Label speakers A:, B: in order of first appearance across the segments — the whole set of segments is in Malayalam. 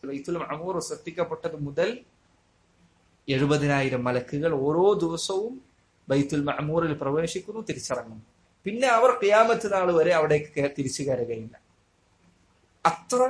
A: ബൈത്തുൽ മഅമൂർ സൃഷ്ടിക്കപ്പെട്ടത് മുതൽ എഴുപതിനായിരം മലക്കുകൾ ഓരോ ദിവസവും ബൈത്തുൽ മഅമൂറിൽ പ്രവേശിക്കുന്നു തിരിച്ചിറങ്ങുന്നു പിന്നെ അവർ ഖിയാമത്ത് നാൾ വരെ അവിടേക്ക് കേ- തിരിച്ചു കയറുകയില്ല അത്ര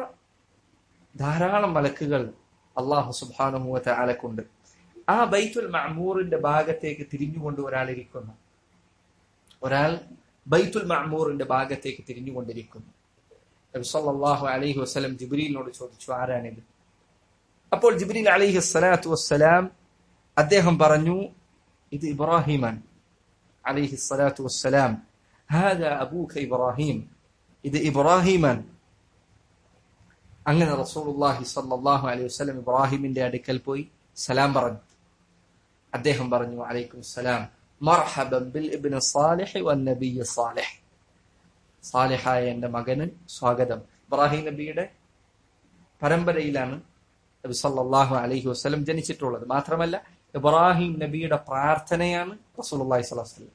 A: ധാരാളം മലക്കുകൾ അള്ളാഹു സുബാനുഭവത്തെ ആലക്കുണ്ട് ആ ബൈത്തുൽ മഅമൂറിന്റെ ഭാഗത്തേക്ക് തിരിഞ്ഞുകൊണ്ട് ഒരാൾ ഇരിക്കുന്നു ഒരാൾ ബൈത്തുൽ മഅമൂറിന്റെ ഭാഗത്തേക്ക് തിരിഞ്ഞുകൊണ്ടിരിക്കുന്നു നബി സല്ലല്ലാഹു അലൈഹി വസല്ലം ജിബ്രീലിനോട് ചോദിച്ചു ആരാണിത് അപ്പോൾ ജിബ്രീൽ അലൈഹി സ്വലാത്തു വസ്സലാം അദ്ദേഹം പറഞ്ഞു ഇത് ഇബ്രാഹിമാൻ അലൈഹി സ്വലാത്തു വസ്സലാം ഹാദാ അബൂക ഇബ്രാഹിം ഇത് ഇബ്രാഹിമാൻ അങ്ങനെ റസൂലുള്ളാഹി സ്വല്ലല്ലാഹു അലൈഹി വസല്ലം ഇബ്രാഹിമിന്റെ അടുക്കൽ പോയി സലാം പറഞ്ഞു അദ്ദേഹം പറഞ്ഞു അലൈക്കും സലാം മർഹബൻ ബിൽ ഇബ്നു സാലിഹ് വൻ നബിയ്യ സാലിഹ് സാലിഹായ എന്റെ മകന് സ്വാഗതം ഇബ്രാഹിം നബിയുടെ പരമ്പരയിലാണ് നബി സല്ലല്ലാഹു അലൈഹി വസല്ലം ജനിച്ചിട്ടുള്ളത് മാത്രമല്ല ഇബ്രാഹിം നബിയുടെ പ്രാർത്ഥനയാണ് റസൂലുള്ളാഹി സ്വല്ലല്ലാഹു അലൈഹി വസല്ലം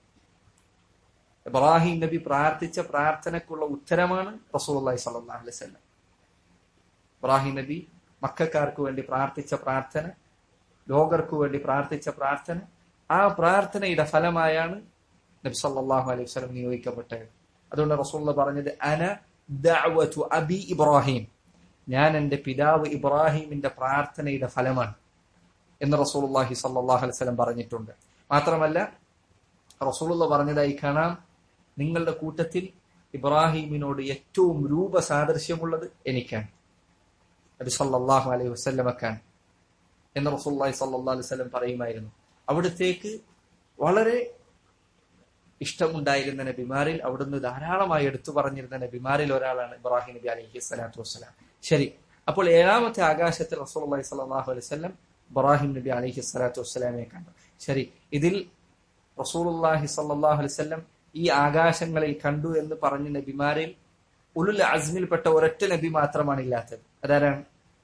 A: ഇബ്രാഹിം നബി പ്രാർത്ഥിച്ച പ്രാർത്ഥനക്കുള്ള ഉത്തരമാണ് റസൂലുള്ളാഹി സ്വല്ലല്ലാഹു അലൈഹി വസല്ലം ഇബ്രാഹിം നബി മക്കാർക്ക് വേണ്ടി പ്രാർത്ഥിച്ച പ്രാർത്ഥന ലോകർക്ക് വേണ്ടി പ്രാർത്ഥിച്ച പ്രാർത്ഥന ആ പ്രാർത്ഥനയുടെ ഫലമായാണ് നബി സല്ലല്ലാഹു അലൈഹി വസല്ലം നിയോഗിക്കപ്പെട്ടത് അതുകൊണ്ട് റസൂലുള്ള പറഞ്ഞത് അന ദഅവതു അബി ഇബ്രാഹിം ഞാൻ എൻ്റെ പിതാവ് ഇബ്രാഹിമിന്റെ പ്രാർത്ഥനയുടെ ഫലമാണ് എന്ന് റസൂലുള്ളാഹി സല്ലല്ലാഹു അലൈഹി വസല്ലം പറഞ്ഞിട്ടുണ്ട് മാത്രമല്ല റസൂലുള്ള പറഞ്ഞതായി കാണാം നിങ്ങളുടെ കൂട്ടത്തിൽ ഇബ്രാഹിമിനോട് ഏറ്റവും രൂപസാദൃശ്യമുള്ളത് എനിക്കാണ് നബി സല്ലല്ലാഹു അലൈഹി വസല്ലമക്കാണ് എന്ന് റസൂലുള്ളാഹി സല്ലല്ലാഹു അലൈഹി വസല്ലം പറയുമായിരുന്നു അവിടത്തേക്ക് വളരെ ഇഷ്ടമുണ്ടായിരുന്ന നബിമാരിൽ അവിടുന്ന് ധാരാളമായി എടുത്തു പറഞ്ഞിരുന്ന നബിമാരിൽ ഒരാളാണ് ഇബ്രാഹിം നബി അലൈഹി സ്വലാത്തു വസ്സലാം ശരി അപ്പോൾ ഏഴാമത്തെ ആകാശത്തിൽ റസൂലുള്ളാഹി സ്വല്ലല്ലാഹു അലൈഹി വസല്ലം ഇബ്രാഹിം നബി അലൈഹി സ്വലാത്തു വസ്സലാമെ കണ്ടു ശരി ഇതിൽ റസൂലുള്ളാഹി സ്വല്ലല്ലാഹു അലൈഹി വസല്ലം ഈ ആകാശങ്ങളിൽ കണ്ടു എന്ന് പറഞ്ഞ നബിമാരിൽ ഉലുൽ അസ്മിൽപ്പെട്ട ഒരൊറ്റ നബി മാത്രമാണ് ഇല്ലാത്തത് അതാരാണ്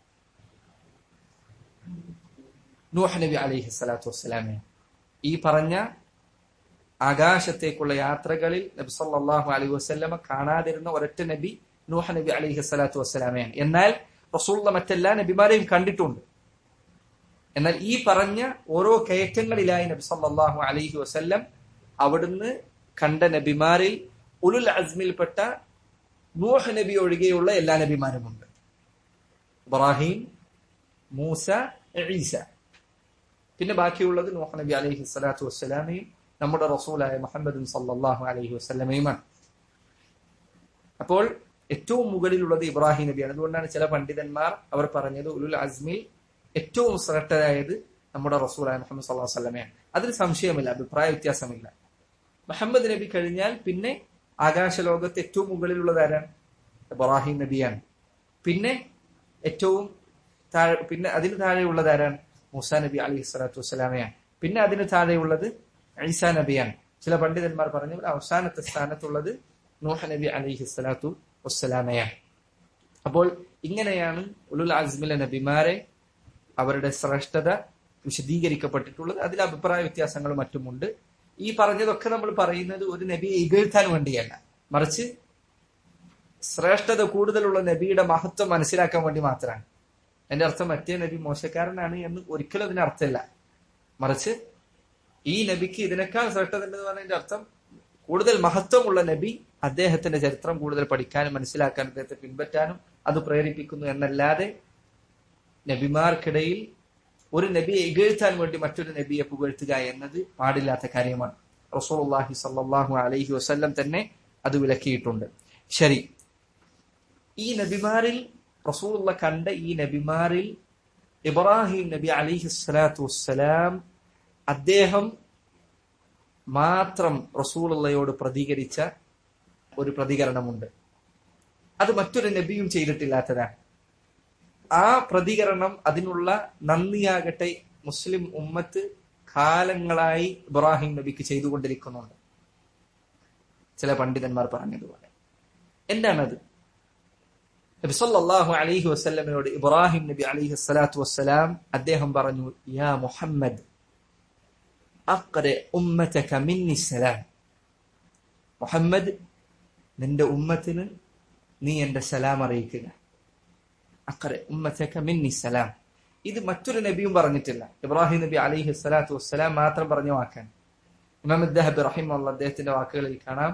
A: നൂഹ് നബി അലൈഹി സ്വലാത്തു വസ്സലാമെ ഈ പറഞ്ഞ ആകാശത്തേക്കുള്ള യാത്രകളിൽ നബി സല്ലല്ലാഹു അലൈഹി വസല്ലമ കാണാതിരുന്ന ഒരൊറ്റ നബി നൂഹ നബി അലൈഹി സ്വലാത്തു വസ്സലാമയാണ് എന്നാൽ റസൂള്ള മറ്റെല്ലാ നബിമാരെയും കണ്ടിട്ടുണ്ട് എന്നാൽ ഈ പറഞ്ഞ ഓരോ കയറ്റങ്ങളിലായി നബി സല്ലല്ലാഹു അലൈഹി വസല്ലം അവിടുന്ന് കണ്ട നബിമാരിൽ ഉലുൽ അസ്മിൽപ്പെട്ട നൂഹ് നബി ഒഴികെയുള്ള എല്ലാ നബിമാരുമുണ്ട് ഇബ്രാഹിം മൂസ ഈസ പിന്നെ ബാക്കിയുള്ളത് നൂഹ് നബി അലൈഹി സ്വലാത്തു വസ്സലാമയും നമ്മുടെ റസൂലായ മുഹമ്മദ് സല്ലല്ലാഹു അലൈഹി വസല്ലമയുമാണ് അപ്പോൾ ഏറ്റവും മുകളിലുള്ളത് ഇബ്രാഹിം നബിയാണ് അതുകൊണ്ടാണ് ചില പണ്ഡിതന്മാർ അവർ പറഞ്ഞത് ഉലുൽ അസ്മിൽ ഏറ്റവും ശ്രേഷ്ഠരായത് നമ്മുടെ റസൂലായ മുഹമ്മദ് സല്ലല്ലാഹു അലൈഹി വസല്ലമയാണ് അതിൽ സംശയമില്ല അഭിപ്രായ വ്യത്യാസമില്ല മുഹമ്മദ് നബി കഴിഞ്ഞാൽ പിന്നെ ആകാശലോകത്ത് ഏറ്റവും മുകളിലുള്ളത് ആരാണ് ഇബ്രാഹിം നബിയാണ് പിന്നെ ഏറ്റവും താഴെ പിന്നെ അതിന് താഴെയുള്ളത് ആരാണ് മൂസ നബി അലൈഹി സ്വലാത്തു വസ്സലാമയാണ് പിന്നെ അതിന് താഴെയുള്ളത് ഈസാ നബിയാണ് ചില പണ്ഡിതന്മാർ പറഞ്ഞു അവസാനത്തെ സ്ഥാനത്തുള്ളത് നൂഹ നബി അലൈഹി സ്വലാത്തു വസ്സലാമയാണ് അപ്പോൾ ഇങ്ങനെയാണ് ഉലുൽ അസ്മിലെ നബിമാരെ അവരുടെ ശ്രേഷ്ഠത വിശദീകരിക്കപ്പെട്ടിട്ടുള്ളത് അതിൽ അഭിപ്രായ വ്യത്യാസങ്ങളും മറ്റുമുണ്ട് ഈ പറഞ്ഞതൊക്കെ നമ്മൾ പറയുന്നത് ഒരു നബിയെ ഇകഴ്ത്താൻ വേണ്ടിയല്ല മറിച്ച് ശ്രേഷ്ഠത കൂടുതലുള്ള നബിയുടെ മഹത്വം മനസ്സിലാക്കാൻ വേണ്ടി മാത്രമാണ് എന്റെ അർത്ഥം മറ്റേ നബി മോശക്കാരനാണ് എന്ന് ഒരിക്കലും അതിന് അർത്ഥമില്ല മറിച്ച് ഈ നബിക്ക് ഇതിനേക്കാൾ ശ്രേഷ്ഠത ഉണ്ടെന്ന് പറഞ്ഞതിന്റെ അർത്ഥം കൂടുതൽ മഹത്വമുള്ള നബി അദ്ദേഹത്തിന്റെ ചരിത്രം കൂടുതൽ പഠിക്കാനും മനസ്സിലാക്കാനും അദ്ദേഹത്തെ പിൻപറ്റാനും അത് പ്രേരിപ്പിക്കുന്നു എന്നല്ലാതെ നബിമാർക്കിടയിൽ ഒരു നബിയെ ഇകഴ്ത്താൻ വേണ്ടി മറ്റൊരു നബിയെ പുകഴ്ത്തുക എന്നത് പാടില്ലാത്ത കാര്യമാണ് റസൂലുള്ളാഹി സല്ലല്ലാഹു അലൈഹി വസല്ലം തന്നെ അത് വിലക്കിയിട്ടുണ്ട് ശരി ഈ നബിമാരിൽ റസൂലുള്ള കണ്ട ഈ നബിമാരിൽ ഇബ്രാഹിം നബി അലിഹി സ്വലാത്തു വസ്സലാം അദ്ദേഹം മാത്രം റസൂലുള്ളയോട് പ്രതികരിച്ച ഒരു പ്രതികരണമുണ്ട് അത് മറ്റൊരു നബിയും ചെയ്തിട്ടില്ലാത്തതാണ് ആ പ്രതികരണം അതിനുള്ള നന്ദിയാകട്ടെ മുസ്ലിം ഉമ്മത്ത് കാലങ്ങളായി ഇബ്രാഹിം നബിക്ക് ചെയ്തുകൊണ്ടിരിക്കുന്നുണ്ട് ചില പണ്ഡിതന്മാർ പറഞ്ഞതുപോലെ എന്താണത് നബി സല്ലല്ലാഹു അലൈഹി വസല്ലമയോട് ഇബ്രാഹിം നബി അലൈഹി സ്വലാത്തു വസ്സലാം അദ്ദേഹം പറഞ്ഞു യാ മുഹമ്മദ് അഖ്റ ഉമ്മതക മിന്നി സലാം മുഹമ്മദ് നിന്റെ ഉമ്മത്തിന് നീ എന്റെ സലാം അറിയിക്കുക അഖറ ഉമ്മതക മിന്നി സലാം ഇത് മറ്റൊരു നബിയും പറഞ്ഞിട്ടില്ല ഇബ്രാഹിം നബി അലൈഹി സ്വലാത്തു വസ്സലാം മാത്രം പറഞ്ഞ വാക്കാണ് ഇമാം ദഹബ് റഹിമുള്ള അദ്ദേഹത്തിന്റെ വാക്കുകളിൽ കാണാം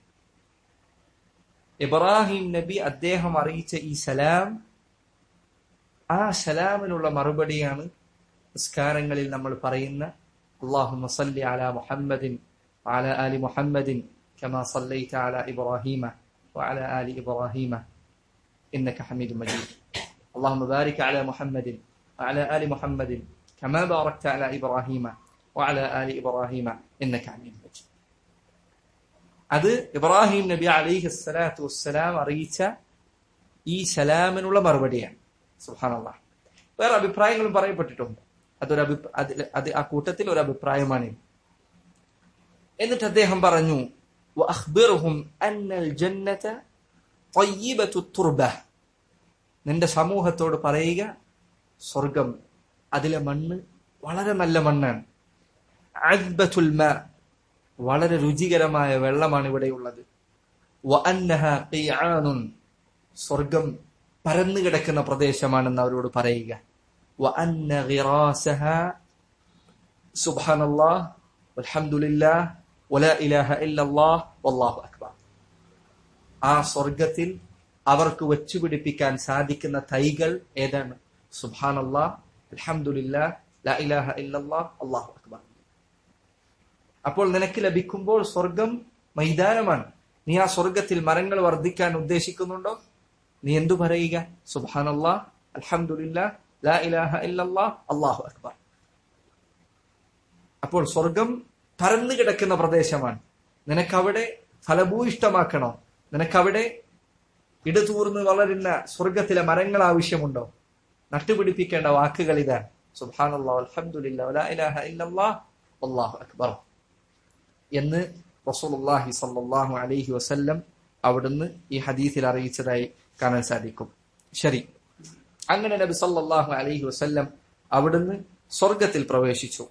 A: ഇബ്രാഹിം നബി അദ്ദേഹം അറിയിച്ച ഈ സലാം ആ സലാമിനുള്ള മറുപടിയാണ് നിസ്കാരങ്ങളിൽ നമ്മൾ പറയുന്ന അള്ളാഹു സല്ലി അല മുഹമ്മദിൻ وعلى آل محمد كما صليت على إبراهيم وعلى آل إبراهيم إنك حميد مجيد اللهم بارك على محمد وعلى آل محمد كما باركت على إبراهيم وعلى آل إبراهيم إنك حميد مجيد അത് ഇബ്രാഹിം നബി അലൈഹി സ്വലാത്തു വസ്സലാം അറിയിച്ച ഈ സലാമിനുള്ള മറുപടിയാണ് സുഹാനുള്ള വേറെ അഭിപ്രായങ്ങളും പറയപ്പെട്ടിട്ടുണ്ട് അതൊരു അഭി അതിൽ അത് ആ കൂട്ടത്തിൽ ഒരു അഭിപ്രായമാണ് എന്നിട്ട് അദ്ദേഹം പറഞ്ഞു وأخبرهم أن الجنة طيبة التربة നിന്റെ സമൂഹത്തോട് പറയുക സ്വർഗം അതിലെ മണ്ണ് വളരെ നല്ല മണ്ണാണ് അദ്ബത്തുൽ മാ വളരെ രുചികരമായ വെള്ളമാണ് ഇവിടെയുള്ളത് സ്വർഗം പരന്നു കിടക്കുന്ന പ്രദേശമാണെന്ന് അവരോട് പറയുക ആ സ്വർഗത്തിൽ അവർക്ക് വെച്ചുപിടിപ്പിക്കാൻ സാധിക്കുന്ന തൈകൾ ഏതാണ് സുബാനല്ലാ അലഹമുല്ലാ ലാ ഇലാഹ ഇല്ലല്ലാ അള്ളാഹു അക്ബർ അപ്പോൾ നിനക്ക് ലഭിക്കുമ്പോൾ സ്വർഗം മൈതാനമാണ് നീ ആ സ്വർഗത്തിൽ മരങ്ങൾ വർദ്ധിക്കാൻ ഉദ്ദേശിക്കുന്നുണ്ടോ നീ എന്തു പറയുക സുബാനല്ലാ അലഹമുല്ല ലാ ഇലാഹ ഇല്ലല്ലാ അള്ളാഹു അക്ബർ അപ്പോൾ സ്വർഗം പരന്നു കിടക്കുന്ന പ്രദേശമാണ് നിനക്കവിടെ ഫലഭൂയിഷ്ടമാക്കണോ നിനക്കവിടെ ഇടതൂർന്ന് വളരുന്ന സ്വർഗത്തിലെ മരങ്ങൾ ആവശ്യമുണ്ടോ നട്ടുപിടിപ്പിക്കേണ്ട വാക്കുകൾ ഇതാണ് സുബാനല്ലാ അലഹമുല്ല ലാ ഇലാഹ ഇല്ലല്ലാ അള്ളാഹു അക്ബർ എന്ന് റസൂലുള്ളാഹി സല്ലല്ലാഹു അലൈഹി വസല്ലം അവിടുന്ന് ഈ ഹദീസിൽ അറിയിച്ചതായി കാണാൻ സാധിക്കും ശരി അങ്ങനെ നബി സല്ലല്ലാഹു അലൈഹി വസല്ലം അവിടുന്ന് സ്വർഗത്തിൽ പ്രവേശിച്ചു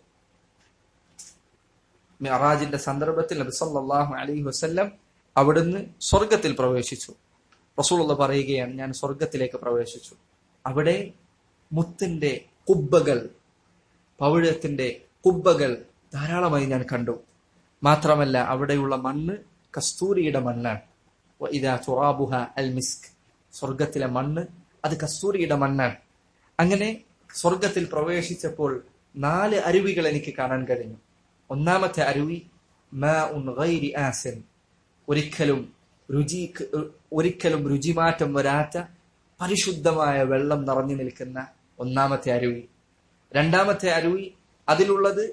A: മിറാജിന്റെ സന്ദർഭത്തിൽ നബി സല്ലല്ലാഹു അലൈഹി വസല്ലം അവിടുന്ന് സ്വർഗത്തിൽ പ്രവേശിച്ചു റസൂലുള്ള പറയുകയാണ് ഞാൻ സ്വർഗത്തിലേക്ക് പ്രവേശിച്ചു അവിടെ മുത്തിന്റെ കുബ്ബകൾ പവിഴത്തിന്റെ കുബ്ബകൾ ധാരാളമായി ഞാൻ കണ്ടു മാത്രമല്ല അവിടെയുള്ള മണ്ണ് കസ്തൂരിയുടെ മണ്ണാണ് ഇതാ ചുറാബുഹ അൽ മിസ്ക് സ്വർഗത്തിലെ മണ്ണ് അത് കസ്തൂരിയുടെ മണ്ണാണ് അങ്ങനെ സ്വർഗത്തിൽ പ്രവേശിച്ചപ്പോൾ നാല് അരുവികൾ എനിക്ക് കാണാൻ കഴിഞ്ഞു ഒന്നാമത്തെ അരുവി ആസൻ ഒരിക്കലും രുചി ഒരിക്കലും രുചിമാറ്റം വരാത്ത പരിശുദ്ധമായ വെള്ളം നിറഞ്ഞു നിൽക്കുന്ന ഒന്നാമത്തെ അരുവി രണ്ടാമത്തെ അരുവി അതിലുള്ളത്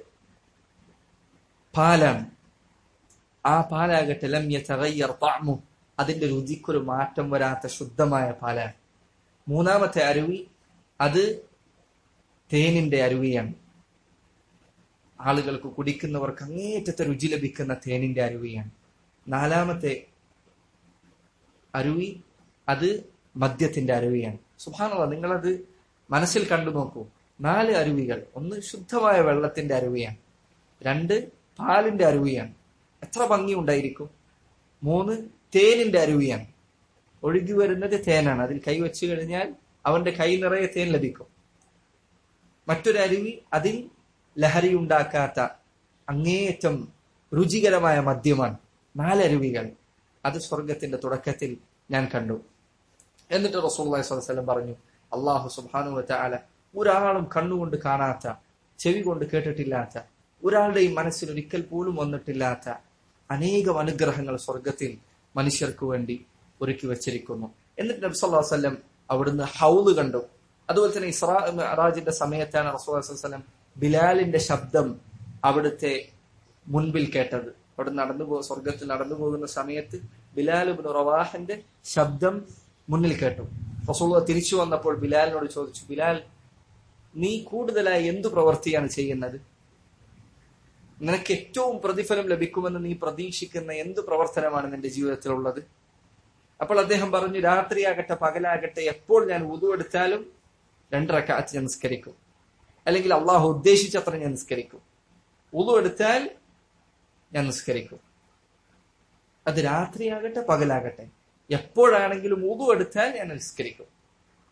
A: പാലാണ് ആ പാലാകട്ടെ ലം യതഗയ്യർ തഅമു അതിന്റെ രുചിക്കൊരു മാറ്റം വരാത്ത ശുദ്ധമായ പാലാണ് മൂന്നാമത്തെ അരുവി അത് തേനിന്റെ അരുവിയാണ് ആളുകൾക്ക് കുടിക്കുന്നവർക്ക് അങ്ങേറ്റത്തെ രുചി ലഭിക്കുന്ന തേനിന്റെ അരുവിയാണ് നാലാമത്തെ അരുവി അത് മദ്യത്തിന്റെ അരുവിയാണ് സുഭാനുള്ള നിങ്ങളത് മനസ്സിൽ കണ്ടു നോക്കൂ നാല് അരുവികൾ ഒന്ന് ശുദ്ധമായ വെള്ളത്തിന്റെ അരുവിയാണ് രണ്ട് പാലിന്റെ അരുവിയാണ് എത്ര ഭംഗി ഉണ്ടായിരിക്കും മൂന്ന് തേനിന്റെ അരുവിയാണ് ഒഴുകി വരുന്നത് തേനാണ് അതിൽ കൈവച്ചു കഴിഞ്ഞാൽ അവന്റെ കൈ നിറയെ തേൻ ലഭിക്കും മറ്റൊരു അരുവി അതിൽ ലഹരി ഉണ്ടാക്കാത്ത അങ്ങേയറ്റം രുചികരമായ മദ്യമാണ് നാലരുവികൾ അത് സ്വർഗത്തിന്റെ തുടക്കത്തിൽ ഞാൻ കണ്ടു എന്നിട്ട് റസൂള്ളി സ്വലം പറഞ്ഞു അള്ളാഹു സുബാനു ചാല ഒരാളും കണ്ണുകൊണ്ട് കാണാത്ത ചെവി കൊണ്ട് കേട്ടിട്ടില്ലാത്ത ഒരാളുടെയും മനസ്സിൽ ഒരിക്കൽ പോലും വന്നിട്ടില്ലാത്ത അനേകം അനുഗ്രഹങ്ങൾ സ്വർഗത്തിൽ മനുഷ്യർക്ക് വേണ്ടി ഒരുക്കി വച്ചിരിക്കുന്നു എന്നിട്ട് നബി സല്ലല്ലാഹു അലൈഹി വസല്ലം അവിടുന്ന് ഹൗല് കണ്ടു അതുപോലെ തന്നെ ഇസ്രാ മിഅ്റാജിന്റെ സമയത്താണ് റസൂൽ വസല്ലം ബിലാലിന്റെ ശബ്ദം അവിടുത്തെ മുൻപിൽ കേട്ടത് അവിടെ നടന്നു പോ സ്വർഗത്തിൽ നടന്നു പോകുന്ന സമയത്ത് ബിലാൽ ഇബ്നു റവാഹിന്റെ ശബ്ദം മുന്നിൽ കേട്ടു റസൂൽ തിരിച്ചു വന്നപ്പോൾ ബിലാലിനോട് ചോദിച്ചു ബിലാൽ നീ കൂടുതലായി എന്തു പ്രവൃത്തിയാണ് ചെയ്യുന്നത് നിനക്ക് ഏറ്റവും പ്രതിഫലം ലഭിക്കുമെന്ന് നീ പ്രതീക്ഷിക്കുന്ന എന്ത് പ്രവർത്തനമാണ് നിന്റെ ജീവിതത്തിലുള്ളത് അപ്പോൾ അദ്ദേഹം പറഞ്ഞു രാത്രിയാകട്ടെ പകലാകട്ടെ എപ്പോൾ ഞാൻ ഉതു എടുത്താലും രണ്ടരക്കാറ്റ് ഞാൻ നിസ്കരിക്കും അല്ലെങ്കിൽ അള്ളാഹു ഉദ്ദേശിച്ചത്ര ഞാൻ നിസ്കരിക്കും ഉതു എടുത്താൽ ഞാൻ നിസ്കരിക്കും അത് രാത്രിയാകട്ടെ പകലാകട്ടെ എപ്പോഴാണെങ്കിലും ഉതു എടുത്താൽ ഞാൻ നിസ്കരിക്കും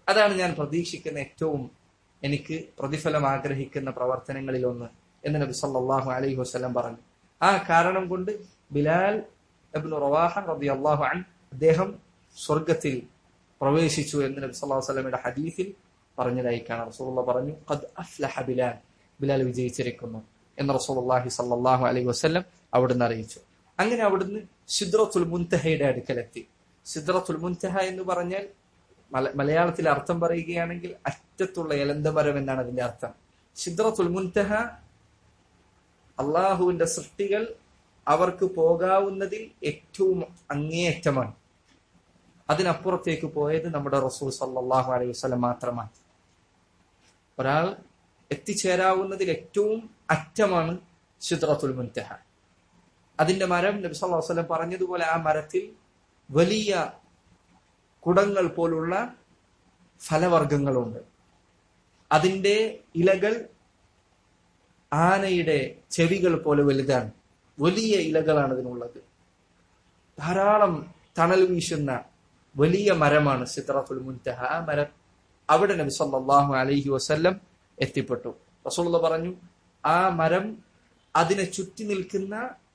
A: അതാണ് ഞാൻ പ്രതീക്ഷിക്കുന്ന ഏറ്റവും എനിക്ക് പ്രതിഫലം ആഗ്രഹിക്കുന്ന പ്രവർത്തനങ്ങളിൽ ഒന്ന് എന്ന് നബി സല്ലല്ലാഹു അലൈഹി വസല്ലം പറഞ്ഞു ആ കാരണം കൊണ്ട് ബിലാൽ ഇബ്നു റവാഹ റളിയല്ലാഹു അൻ അദ്ദേഹം സ്വർഗത്തിൽ പ്രവേശിച്ചു എന്ന് നബി സല്ലല്ലാഹു അലൈഹി വസല്ലമയുടെ ഹദീസിൽ പറഞ്ഞതായി കാണാം റസൂലുള്ള പറഞ്ഞു ഖദ് അഫ്ലഹ ബിലാൽ ബിലാൽ വിജയിച്ചിരിക്കുന്നു എന്ന് റസൂലുള്ളാഹി സല്ലല്ലാഹു അലൈഹി വസല്ലം അവിടുന്ന് അറിയിച്ചു അങ്ങനെ അവിടുന്ന് സിദ്റത്തുൽ മുൻതഹയുടെ അടുക്കലെത്തി സിദ്റത്തുൽ മുൻതഹ എന്ന് പറഞ്ഞാൽ മല- മലയാളത്തിൽ അർത്ഥം പറയുകയാണെങ്കിൽ അറ്റത്തുള്ള എലന്തമരം എന്നാണ് അതിന്റെ അർത്ഥം സിദ്റത്തുൽ മുൻതഹ അള്ളാഹുവിന്റെ സൃഷ്ടികൾ അവർക്ക് പോകാവുന്നതിൽ ഏറ്റവും അങ്ങേയറ്റമാണ് അതിനപ്പുറത്തേക്ക് പോയത് നമ്മുടെ റസൂൽ സല്ലല്ലാഹു അലൈഹി വസല്ലം മാത്രമാണ് ഒരാൾ എത്തിച്ചേരാവുന്നതിൽ ഏറ്റവും അറ്റമാണ് സിദ്റത്തുൽ മുൻതഹ അതിന്റെ മരം നബി സല്ലല്ലാഹു അലൈഹി വസല്ലം പറഞ്ഞതുപോലെ ആ മരത്തിൽ വലിയ കുടങ്ങൾ പോലുള്ള ഫലവർഗങ്ങളുണ്ട് അതിന്റെ ഇലകൾ ആനയുടെ ചെവികൾ പോലെ വലുതാണ് വലിയ ഇലകളാണ് ഇതിനുള്ളത് ധാരാളം തണൽ വീശുന്ന വലിയ മരമാണ് സിദ്റത്തുൽ മുൻതഹ ആ മരം അവിടെ നബി സല്ലല്ലാഹു അലൈഹി വസല്ലം എത്തിപ്പെട്ടു റസൂലുള്ള പറഞ്ഞു ആ മരം അതിനെ ചുറ്റി നിൽക്കുന്ന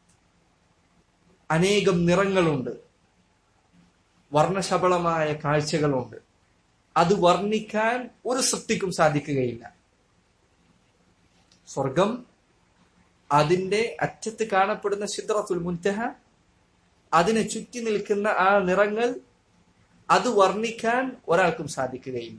A: അനേകം നിറങ്ങളുണ്ട് വർണ്ണശബളമായ കാഴ്ചകളുണ്ട് അത് വർണ്ണിക്കാൻ ഒരു സൃഷ്ടിക്കും സാധിക്കുകയില്ല സ്വർഗം അതിന്റെ അറ്റത്ത് കാണപ്പെടുന്ന സിദ്റത്തുൽ മുൻതഹ അതിനെ ചുറ്റി നിൽക്കുന്ന ആ നിറങ്ങൾ അത് വർണ്ണിക്കാൻ ഒരാൾക്കും സാധിക്കുകയില്ല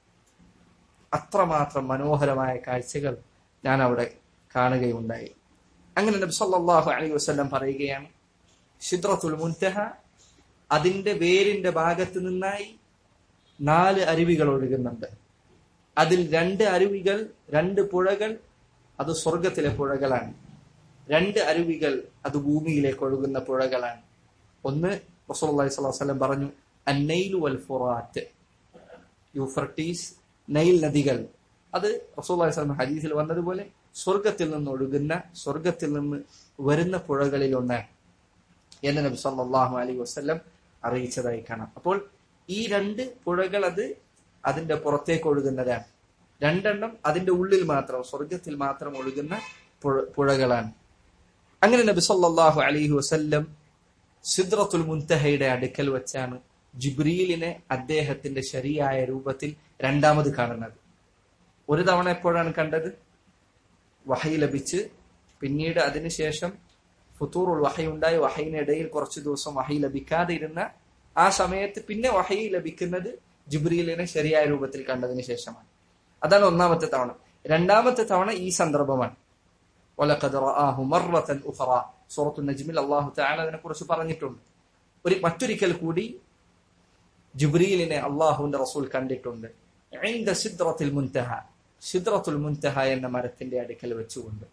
A: അത്രമാത്രം മനോഹരമായ കാഴ്ചകൾ ഞാൻ അവിടെ കാണുകയുണ്ടായി അങ്ങനെ നബി സല്ലല്ലാഹു അലൈഹി വസല്ലം പറയുകയാണ് സിദ്റത്തുൽ മുൻതഹ അതിന്റെ വേരിന്റെ ഭാഗത്ത് നിന്നായി നാല് അരുവികൾ ഒഴുകുന്നുണ്ട് അതിൽ രണ്ട് അരുവികൾ രണ്ട് പുഴകൾ അത് സ്വർഗത്തിലെ പുഴകളാണ് രണ്ട് അരുവികൾ അത് ഭൂമിയിലേക്ക് ഒഴുകുന്ന പുഴകളാണ് ഒന്ന് റസൂലുള്ളാഹി സ്വല്ലല്ലാഹു അലൈഹി വസല്ലം പറഞ്ഞു അന്നൈലു വൽ ഫുറാത്ത് യൂഫ്രട്ടീസ് നൈൽ നദികൾ അത് റസൂലുള്ളാഹി സ്വല്ലല്ലാഹു അലൈഹി വസല്ലം ഹദീസിൽ വന്നതുപോലെ സ്വർഗത്തിൽ നിന്ന് ഒഴുകുന്ന സ്വർഗത്തിൽ നിന്ന് വരുന്ന പുഴകളിൽ ഒന്നാണ് എന്ന് നബി സല്ലല്ലാഹു അലൈഹി വസല്ലം അറിയിച്ചതായി കാണാം അപ്പോൾ ഈ രണ്ട് പുഴകൾ അത് അതിന്റെ പുറത്തേക്ക് ഒഴുകുന്നതാണ് രണ്ടെണ്ണം അതിന്റെ ഉള്ളിൽ മാത്രം സ്വർഗത്തിൽ മാത്രം ഒഴുകുന്ന പുഴ- പുഴകളാണ് അങ്ങനെ നബി സല്ലല്ലാഹു അലൈഹി വസല്ലം സിദ്റത്തുൽ മുൻതഹയുടെ അടുക്കൽ വെച്ചാണ് ജിബ്രീലിനെ അദ്ദേഹത്തിന്റെ ശരിയായ രൂപത്തിൽ രണ്ടാമത് കാണുന്നത് ഒരു തവണ എപ്പോഴാണ് കണ്ടത് വഹൈ ലഭിച്ച് പിന്നീട് അതിനുശേഷം ഫുത്തൂറുൽ വഹൈ ഉണ്ടായി വഹയിനിടയിൽ കുറച്ചു ദിവസം വഹൈ ലഭിക്കാതെ ഇരുന്ന ആ സമയത്ത് പിന്നെ വഹൈ ലഭിക്കുന്നത് ജിബ്രീലിനെ ശരിയായ രൂപത്തിൽ കണ്ടതിന് ശേഷമാണ് അതാണ് ഒന്നാമത്തെ തവണ രണ്ടാമത്തെ തവണ ഈ സന്ദർഭമാണ് വലഖദ് റആഹു മർറതൻ ഉഖറ സൂറത്തു നജ്മിൽ അല്ലാഹു തആല അതിനെ കുറിച്ച് പറഞ്ഞിട്ടുണ്ട് ഒരു മറ്റൊരിക്കൽ കൂടി ജിബ്രീലിനെ അള്ളാഹുവിന്റെ റസൂൽ കണ്ടിട്ടുണ്ട് ഇൻദ സിദ്റത്തുൽ മുൻതഹ സിദ്റത്തുൽ മുൻതഹ എന്ന മരത്തിന്റെ അടുക്കൽ വെച്ചുകൊണ്ട്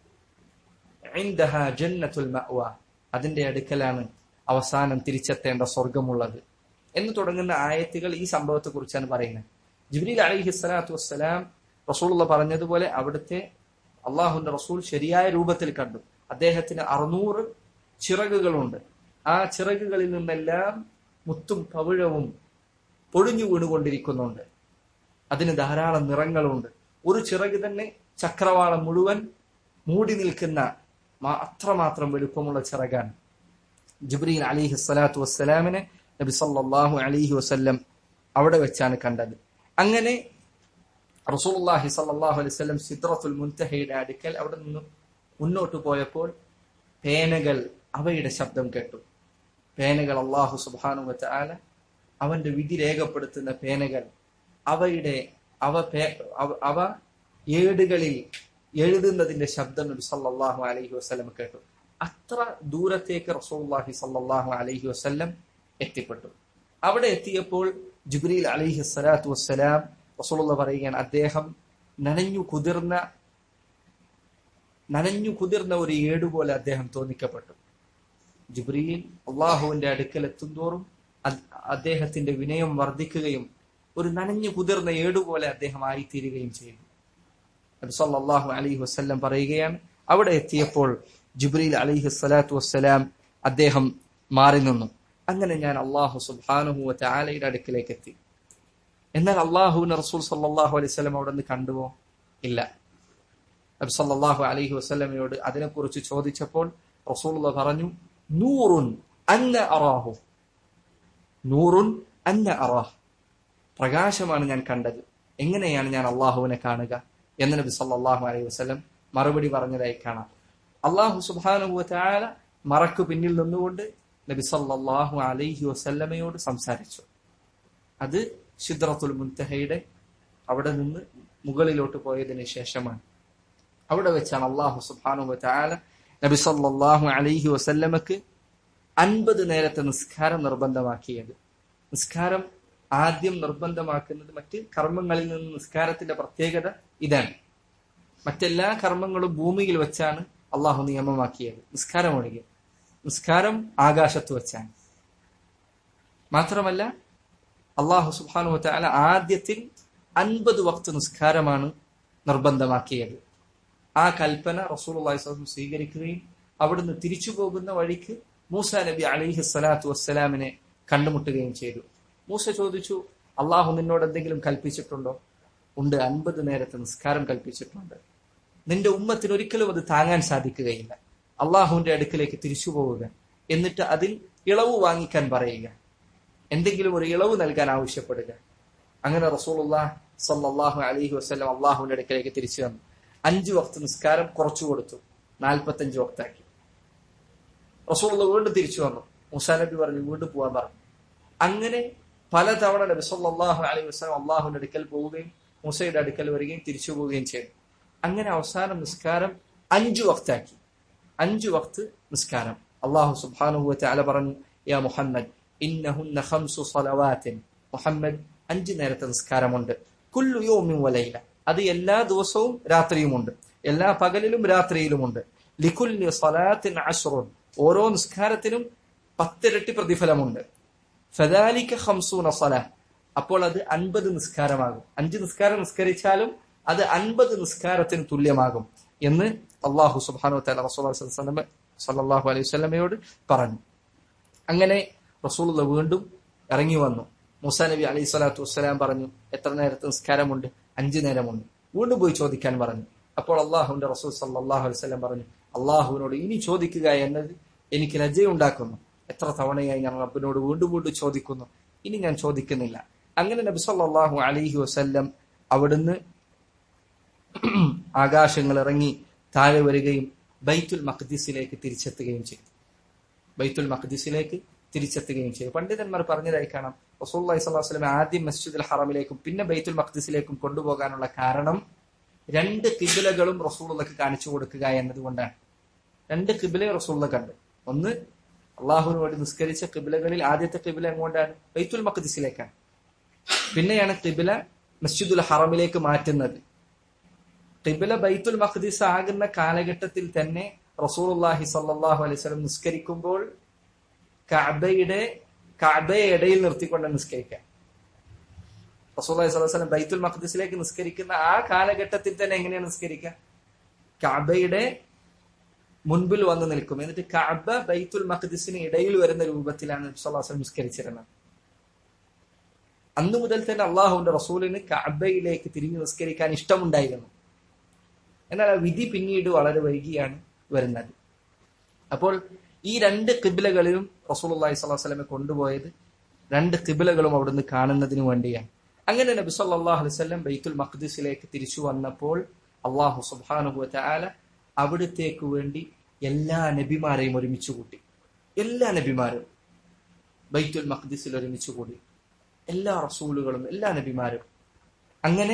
A: ഇൻദഹ ജന്നത്തുൽ മഅവ അതിന്റെ അടുക്കലാണ് അവസാനം തിരിച്ചെത്തേണ്ട സ്വർഗമുള്ളത് എന്ന് തുടങ്ങുന്ന ആയത്തുകൾ ഈ സംഭവത്തെ കുറിച്ചാണ് പറയുന്നത് ജിബ്രീൽ അലൈഹി സ്വലാത്തു വസ്സലാം റസൂലുള്ള പറഞ്ഞതുപോലെ അവിടുത്തെ അള്ളാഹുന്റെ റസൂൽ ശരിയായ രൂപത്തിൽ കണ്ടു അദ്ദേഹത്തിന് അറുന്നൂറ് ചിറകുകളുണ്ട് ആ ചിറകുകളിൽ നിന്നെല്ലാം മുത്തും പവിഴവും പൊഴിഞ്ഞു വീണുകൊണ്ടിരിക്കുന്നുണ്ട് അതിന് ധാരാളം നിറങ്ങളുണ്ട് ഒരു ചിറക് തന്നെ ചക്രവാളം മുഴുവൻ മൂടി നിൽക്കുന്ന മാ- അത്രമാത്രം വലുപ്പമുള്ള ചിറകാണ് ജിബ്രീൽ അലിഹി സ്വലാത്തു വസ്സലാമിനെ നബി സല്ലല്ലാഹു അലിഹി വസല്ലം അവിടെ വെച്ചാണ് കണ്ടത് അങ്ങനെ റസൂലുള്ളാഹി സല്ലല്ലാഹു അലൈഹി വസല്ലം സിദ്റത്തുൽ മുൻതഹയുടെ അടുക്കൽ അവിടെ നിന്നും മുന്നോട്ട് പോയപ്പോൾ പേനകൾ അവയുടെ ശബ്ദം കേട്ടു പേനകൾ അള്ളാഹു സുബ്ഹാനഹു വതആല അവന്റെ വിധി രേഖപ്പെടുത്തുന്ന പേനകൾ അവയുടെ അവ പേ- അവ- അവ ഏടുകളിൽ എഴുതുന്നതിന്റെ ശബ്ദം നബി സല്ലല്ലാഹു അലൈഹി വസല്ലം കേട്ടു അത്ര ദൂരത്തേക്ക് റസൂലുള്ളാഹി സല്ലല്ലാഹു അലൈഹി വസല്ലം എത്തിപ്പെട്ടു അവിടെ എത്തിയപ്പോൾ ജിബ്രീൽ അലൈഹി സ്വലാത്തു വസ്സലാം റസൂലുള്ള പറയുകയാണ് അദ്ദേഹം നനഞ്ഞു കുതിർന്ന നനഞ്ഞു കുതിർന്ന ഒരു ഏടുപോലെ അദ്ദേഹം തോന്നിക്കപ്പെട്ടു ജിബ്രീൽ അള്ളാഹുവിന്റെ അടുക്കൽ എത്തുന്തോറും അദ്- അദ്ദേഹത്തിന്റെ വിനയം വർദ്ധിക്കുകയും ഒരു നനഞ്ഞു കുതിർന്ന ഏടുപോലെ അദ്ദേഹം ആയിത്തീരുകയും ചെയ്തു നബി സല്ലല്ലാഹു അലൈഹി വസല്ലം പറയുകയാണ് അവിടെ എത്തിയപ്പോൾ ജിബ്രീൽ അലൈഹി സ്വലാത്തു വസ്സലാം അദ്ദേഹം മാറി നിന്നു അങ്ങനെ ഞാൻ അള്ളാഹു സുബ്ഹാനഹു വതആലയുടെ അടുക്കിലേക്ക് എത്തി എന്നാൽ അള്ളാഹുവിന് റസൂൽ സല്ലാഹു അലൈഹി സ്വലം അവിടെ നിന്ന് കണ്ടുവോ ഇല്ല നബി സല്ലാഹു അലൈഹി വസ്ലമയോട് അതിനെക്കുറിച്ച് ചോദിച്ചപ്പോൾ റസൂൽ പറഞ്ഞു നൂറുൻ അന്ന അറാഹു നൂറുൻ അന്ന അറാഹ് പ്രകാശമാണ് ഞാൻ കണ്ടത് എങ്ങനെയാണ് ഞാൻ അള്ളാഹുവിനെ കാണുക എന്ന് നബി സല്ലാഹു അലൈഹി വസ്ലം മറുപടി പറഞ്ഞതായി കാണാം അള്ളാഹു സുബാനുഭവത്തായ മറക്കു പിന്നിൽ നിന്നുകൊണ്ട് നബി സല്ലാഹു അലൈഹി വസല്ലമയോട് സംസാരിച്ചു അത് ഷിദ്രത്തുൽ മുൻതഹയുടെ അവിടെ നിന്ന് മുകളിലോട്ട് പോയതിനു ശേഷമാണ് അവിടെ വെച്ചാണ് അള്ളാഹു സുബാനുഭവത്തായ നബി സല്ലാഹു അലൈഹി വസല്ലമക്ക് അൻപത് നേരത്തെ നിസ്കാരം നിർബന്ധമാക്കിയത് നിസ്കാരം ആദ്യം നിർബന്ധമാക്കുന്നത് മറ്റ് കർമ്മങ്ങളിൽ നിന്ന് നിസ്കാരത്തിന്റെ പ്രത്യേകത ഇതാണ് മറ്റെല്ലാ കർമ്മങ്ങളും ഭൂമിയിൽ വെച്ചാണ് അള്ളാഹു നിയമമാക്കിയത് നിസ്കാരം ഒഴികെ നിസ്കാരം ആകാശത്ത് വെച്ചാണ് മാത്രമല്ല അള്ളാഹു സുബാനു വല ആദ്യത്തിൽ അൻപത് വക്ത് നിസ്കാരമാണ് നിർബന്ധമാക്കിയത് ആ കൽപ്പന റസൂൽ അള്ളാഹി സ്വീകരിക്കുകയും അവിടുന്ന് തിരിച്ചു പോകുന്ന വഴിക്ക് മൂസ നബി അലിഹി സ്വലാത്തു വസ്സലാമിനെ കണ്ടുമുട്ടുകയും ചെയ്തു മൂസ ചോദിച്ചു അള്ളാഹു നിന്നോട് എന്തെങ്കിലും കൽപ്പിച്ചിട്ടുണ്ടോ ഉണ്ട് അൻപത് നേരത്തെ നിസ്കാരം കൽപ്പിച്ചിട്ടുണ്ട് നിന്റെ ഉമ്മത്തിന് ഒരിക്കലും അത് താങ്ങാൻ സാധിക്കുകയില്ല അള്ളാഹുവിന്റെ അടുക്കിലേക്ക് തിരിച്ചു പോവുക എന്നിട്ട് അതിൽ ഇളവ് വാങ്ങിക്കാൻ പറയുക എന്തെങ്കിലും ഒരു ഇളവ് നൽകാൻ ആവശ്യപ്പെടുക അങ്ങനെ റസൂലുള്ള സല്ലാഹു അലഹി വസ്ലം അള്ളാഹുവിന്റെ അടുക്കിലേക്ക് തിരിച്ചു വന്നു അഞ്ചു വക്ത് നിസ്കാരം കുറച്ചു കൊടുത്തു നാൽപ്പത്തഞ്ച് വക്താക്കി റസൂലുള്ള വീണ്ടും തിരിച്ചു വന്നു മുസാ നബി പറഞ്ഞു വീണ്ടും പോകാൻ പറഞ്ഞു അങ്ങനെ പലതവണ നബി സല്ലാഹു അലൈഹി വസ്ലം അള്ളാഹുവിന്റെ അടുക്കൽ പോവുകയും മൂസയുടെ അടുക്കൽ വരികയും തിരിച്ചു പോവുകയും ചെയ്തു അങ്ങനെ അവസാനം നിസ്കാരം അഞ്ചു വക്താക്കി അഞ്ചു വക്ത് നിസ്കാരം അള്ളാഹു സുബ്ഹാനഹു തആല പറഞ്ഞു യാ മുഹമ്മദ് ഇന്നഹുന്ന ഖംസു സ്വലവാത്തിൻ മുഹമ്മദ് അഞ്ചു നേരത്തെ നിസ്കാരമുണ്ട് കുല്ലു യൗമിൻ വലൈല അത് എല്ലാ ദിവസവും രാത്രിയുമുണ്ട് എല്ലാ പകലിലും രാത്രിയിലുമുണ്ട് ലികുല്ലി സ്വലാത്തിൻ അശ്റുൻ ഓരോ നിസ്കാരത്തിനും പത്തിരട്ടി പ്രതിഫലമുണ്ട് ഫദാലിക ഖംസൂന സ്വലാ അപ്പോൾ അത് അൻപത് നിസ്കാരമാകും അഞ്ച് നിസ്കാരം നിസ്കരിച്ചാലും അത് അൻപത് നിസ്കാരത്തിന് തുല്യമാകും എന്ന് അള്ളാഹു സുബാനു തല റസൂൽ സല്ലാഹു അലൈഹി സ്വലമയോട് പറഞ്ഞു അങ്ങനെ റസൂൽ വീണ്ടും ഇറങ്ങി വന്നു മുസാ നബി അലൈഹി സ്വലാത്തു വസ്സലാം പറഞ്ഞു എത്ര നേരത്തെ നിസ്കാരമുണ്ട് അഞ്ചു നേരമുണ്ട് വീണ്ടും പോയി ചോദിക്കാൻ പറഞ്ഞു അപ്പോൾ അള്ളാഹുവിന്റെ റസൂൽ സല്ലാഹു അലൈഹി സ്വലം പറഞ്ഞു അള്ളാഹുവിനോട് ഇനി ചോദിക്കുക എന്നത് എനിക്ക് ലജ്ജയുണ്ടാക്കുന്നു എത്ര തവണയായി ഞാൻ റബ്ബിനോട് വീണ്ടും വീണ്ടും ചോദിക്കുന്നു ഇനി ഞാൻ ചോദിക്കുന്നില്ല അങ്ങനെ നബി സല്ലാഹു അലൈഹി വസല്ലം അവിടുന്ന് ആകാശങ്ങൾ ഇറങ്ങി താഴെ വരികയും ബൈത്തുൽ മഖ്ദിസിലേക്ക് തിരിച്ചെത്തുകയും ചെയ്തു ബൈത്തുൽ മഖ്ദിസിലേക്ക് തിരിച്ചെത്തുകയും ചെയ്തു പണ്ഡിതന്മാർ പറഞ്ഞതായി കാണാം റസൂല്ലി സ്വലാസ്ലം ആദ്യം മസ്ജിദുൽ ഹറമിലേക്കും പിന്നെ ബൈത്തുൽ മഖ്ദിസിലേക്കും കൊണ്ടുപോകാനുള്ള കാരണം രണ്ട് കിബിലകളും റസൂള്ളക്ക് കാണിച്ചു കൊടുക്കുക എന്നതുകൊണ്ടാണ് രണ്ട് കിബിലെ റസൂള്ള കണ്ടു ഒന്ന് അള്ളാഹുവിന് വേണ്ടി നിസ്കരിച്ച കിബിലകളിൽ ആദ്യത്തെ കിബില എങ്ങോട്ടാണ് ബൈത്തുൽ മഖ്ദിസിലേക്കാണ് പിന്നെയാണ് കിബില മസ്ജിദുൽ ഹറമിലേക്ക് മാറ്റുന്നത് കിബില ബൈത്തുൽ മഖ്ദിസ് ആകുന്ന കാലഘട്ടത്തിൽ തന്നെ റസൂലുള്ളാഹി സല്ലല്ലാഹു അലൈഹി വസല്ലം നിസ്കരിക്കുമ്പോൾ കഅബയുടെ കഅബയെ ഇടയിൽ നിർത്തിക്കൊണ്ട് നിസ്കരിക്കാം റസൂലുള്ളാഹി സ്വല്ലല്ലാഹു അലൈഹി വസല്ലം ബൈത്തുൽ മഖ്ദിസിലേക്ക് നിസ്കരിക്കുന്ന ആ കാലഘട്ടത്തിൽ തന്നെ എങ്ങനെയാണ് നിസ്കരിക്കുക കഅബയുടെ മുൻപിൽ വന്ന് നിൽക്കും എന്നിട്ട് കഅബ ബൈത്തുൽ മഖ്ദിസിന് ഇടയിൽ വരുന്ന രൂപത്തിലാണ് നബി സല്ലല്ലാഹു അലൈഹി വസല്ലം നിസ്കരിച്ചിരുന്നത് അന്നു മുതൽ തന്നെ അള്ളാഹുവിന്റെ റസൂലിന് കഅബയിലേക്ക് തിരിഞ്ഞു നിസ്കരിക്കാൻ ഇഷ്ടമുണ്ടായിരുന്നു എന്നാൽ ആ വിധി പിന്നീട് വളരെ വൈകിയാണ് വരുന്നത് അപ്പോൾ ഈ രണ്ട് കിബിലകളിലും റസൂൽ അള്ളാഹി സ്വലാഹു വസ്ലമെ കൊണ്ടുപോയത് രണ്ട് കിബിലകളും അവിടുന്ന് കാണുന്നതിന് വേണ്ടിയാണ് അങ്ങനെ നബി സല്ലാഹു അലൈവല്ലം ബൈത്തുൽ മഖ്ദിസിലേക്ക് തിരിച്ചു വന്നപ്പോൾ അള്ളാഹു സുബാനുഹു ആല അവിടത്തേക്ക് വേണ്ടി എല്ലാ നബിമാരെയും ഒരുമിച്ച് കൂട്ടി എല്ലാ നബിമാരും ബൈത്തുൽ മഖ്ദിസിൽ ഒരുമിച്ച് കൂടി എല്ലാ റസൂലുകളും എല്ലാ നബിമാരും അങ്ങനെ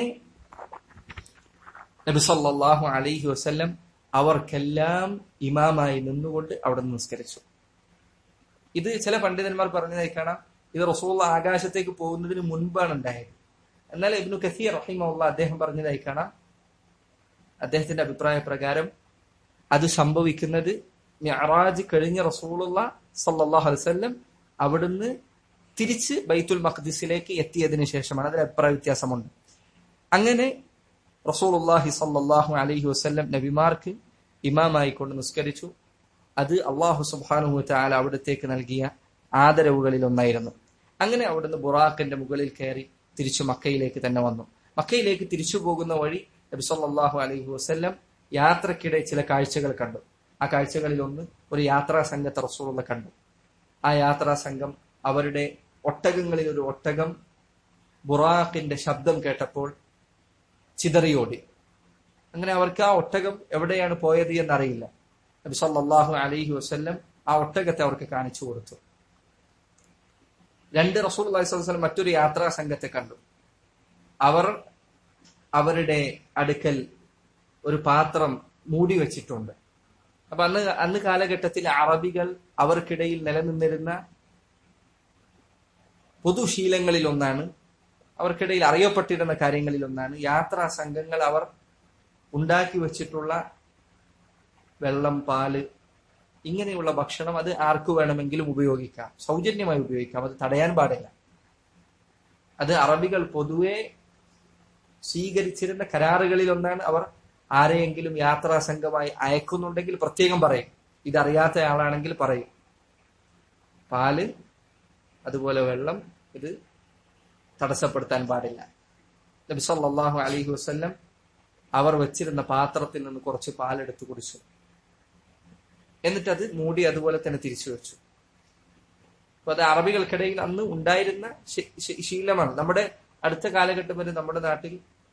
A: നബി സല്ലാഹു അലൈഹി വസ്ല്ലം അവർക്കെല്ലാം ഇമാമായി നിന്നുകൊണ്ട് അവിടെ നിസ്കരിച്ചു ഇത് ചില പണ്ഡിതന്മാർ പറഞ്ഞതായി കാണാം ഇത് റസൂള്ള ആകാശത്തേക്ക് പോകുന്നതിന് മുൻപാണ് ഉണ്ടായത് എന്നാൽ ഇബ്നു കസീർ റഹിമുള്ള അദ്ദേഹം പറഞ്ഞതായി കാണാം അദ്ദേഹത്തിന്റെ അഭിപ്രായ പ്രകാരം അത് സംഭവിക്കുന്നത് മിഅറാജ് കഴിഞ്ഞ റസൂലുള്ള സല്ലല്ലാഹു അലൈഹി വസല്ലം അവിടുന്ന് തിരിച്ച് ബൈത്തുൽ മഖ്ദിസിലേക്ക് എത്തിയതിനു ശേഷമാണ് അതിൽ അഭിപ്രായ വ്യത്യാസമുണ്ട് അങ്ങനെ റസൂലുള്ളാഹി സല്ലല്ലാഹു അലൈഹി വസല്ലം നബിമാർക്ക് ഇമാമായി കൊണ്ട് നിസ്കരിച്ചു അത് അള്ളാഹു സുബ്ഹാനഹു തആല അവിടത്തേക്ക് നൽകിയ ആദരവുകളിൽ ഒന്നായിരുന്നു അങ്ങനെ അവിടുന്ന് ബുറാഖിന്റെ മുകളിൽ കയറി തിരിച്ചു മക്കയിലേക്ക് തന്നെ വന്നു മക്കയിലേക്ക് തിരിച്ചു പോകുന്ന വഴി നബി സല്ലല്ലാഹു അലൈഹി വസല്ലം യാത്രക്കിടെ ചില കാഴ്ചകൾ കണ്ടു ആ കാഴ്ചകളിൽ ഒന്ന് ഒരു യാത്രാ സംഘത്തെ റസൂലുള്ള കണ്ടു ആ യാത്രാ സംഘം അവരുടെ ഒട്ടകങ്ങളിൽ ഒരു ഒട്ടകം ബുറാഖിന്റെ ശബ്ദം കേട്ടപ്പോൾ ചിതറിയോടി അങ്ങനെ അവർക്ക് ആ ഒട്ടകം എവിടെയാണ് പോയത് എന്നറിയില്ല നബി സല്ലല്ലാഹു അലൈഹി വസല്ലം ആ ഒട്ടകത്തെ അവർക്ക് കാണിച്ചു കൊടുത്തു രണ്ട് റസൂൽ അലൈഹി മറ്റൊരു യാത്രാ സംഘത്തെ കണ്ടു അവർ അവരുടെ അടുക്കൽ ഒരു പാത്രം മൂടി വെച്ചിട്ടുണ്ട് അപ്പൊ അന്ന് അന്ന് കാലഘട്ടത്തിൽ അറബികൾ അവർക്കിടയിൽ നിലനിന്നിരുന്ന പൊതുശീലങ്ങളിൽ ഒന്നാണ് അവർക്കിടയിൽ അറിയപ്പെട്ടിരുന്ന കാര്യങ്ങളിൽ ഒന്നാണ് യാത്രാ സംഘങ്ങൾ അവർ ഉണ്ടാക്കി വെച്ചിട്ടുള്ള വെള്ളം പാല് ഇങ്ങനെയുള്ള ഭക്ഷണം അത് ആർക്കു വേണമെങ്കിലും ഉപയോഗിക്കാം സൗജന്യമായി ഉപയോഗിക്കാം അത് തടയാൻ പാടില്ല അത് അറബികൾ പൊതുവെ സ്വീകരിച്ചിരുന്ന കരാറുകളിൽ ഒന്നാണ് അവർ ആരെയെങ്കിലും യാത്രാ സംഘമായി അയക്കുന്നുണ്ടെങ്കിൽ പ്രത്യേകം പറയും ഇതറിയാത്ത ആളാണെങ്കിൽ പറയും പാല് അതുപോലെ വെള്ളം ഇത് തടസ്സപ്പെടുത്താൻ പാടില്ല നബി സല്ലല്ലാഹു അലൈഹി വസല്ലം അവർ വെച്ചിരുന്ന പാത്രത്തിൽ നിന്ന് കുറച്ച് പാലെടുത്ത് കുടിച്ചു എന്നിട്ട് അത് മൂടി അതുപോലെ തന്നെ തിരിച്ചു വെച്ചു അപ്പൊ അത് അറബികൾക്കിടയിൽ അന്ന് ഉണ്ടായിരുന്ന ശീലമാണ് നമ്മുടെ അടുത്ത കാലഘട്ടം വരെ നമ്മുടെ നാട്ടിൽ